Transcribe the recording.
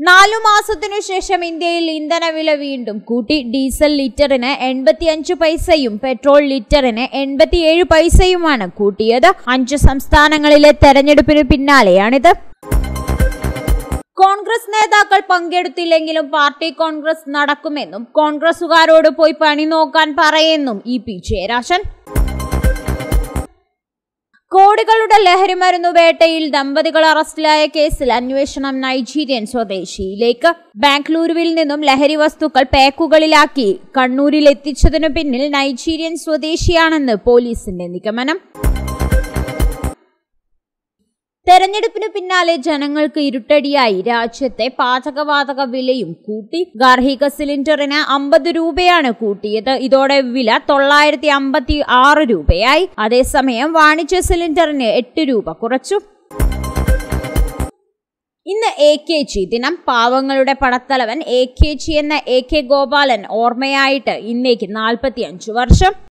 നാലു മാസത്തിനു ശേഷം ഇന്ത്യയിൽ ഇന്ധനവില വീണ്ടും കൂട്ടി ഡീസൽ ലിറ്ററിന് എൺപത്തിയഞ്ച് പൈസയും പെട്രോൾ ലിറ്ററിന് എൺപത്തിയേഴ് പൈസയുമാണ് കൂട്ടിയത് അഞ്ച് സംസ്ഥാനങ്ങളിലെ തെരഞ്ഞെടുപ്പിന് പിന്നാലെയാണിത് കോൺഗ്രസ് നേതാക്കൾ പങ്കെടുത്തില്ലെങ്കിലും പാർട്ടി കോൺഗ്രസ് നടക്കുമെന്നും കോൺഗ്രസുകാരോട് പോയി പണി നോക്കാൻ പറയുന്നും ഇ പി ജയരാജൻ കോടികളുടെ ലഹരിമരുന്നു വേട്ടയിൽ ദമ്പതികൾ അറസ്റ്റിലായ കേസിൽ അന്വേഷണം നൈജീരിയൻ സ്വദേശിയിലേക്ക് ബാംഗ്ലൂരുവിൽ നിന്നും ലഹരി വസ്തുക്കൾ പാക്കുകളിലാക്കി കണ്ണൂരിൽ എത്തിച്ചതിനു പിന്നിൽ നൈജീരിയൻ സ്വദേശിയാണെന്ന് പോലീസിന്റെ നിഗമനം തെരഞ്ഞെടുപ്പിന് പിന്നാലെ ജനങ്ങൾക്ക് ഇരുട്ടടിയായി രാജ്യത്തെ പാചകവാതക വിലയും കൂട്ടി ഗാർഹിക സിലിണ്ടറിന് അമ്പത് രൂപയാണ് കൂട്ടിയത് ഇതോടെ വില തൊള്ളായിരത്തി അമ്പത്തി ആറ് രൂപയായി അതേസമയം വാണിജ്യ സിലിണ്ടറിന് എട്ട് രൂപ കുറച്ചു ഇന്ന് എ കെ ജി ദിനം പാവങ്ങളുടെ പടത്തലവൻ എ കെ ജി എന്ന എ കെ ഗോപാലൻ ഓർമ്മയായിട്ട് ഇന്നേക്ക് നാൽപ്പത്തി അഞ്ചു വർഷം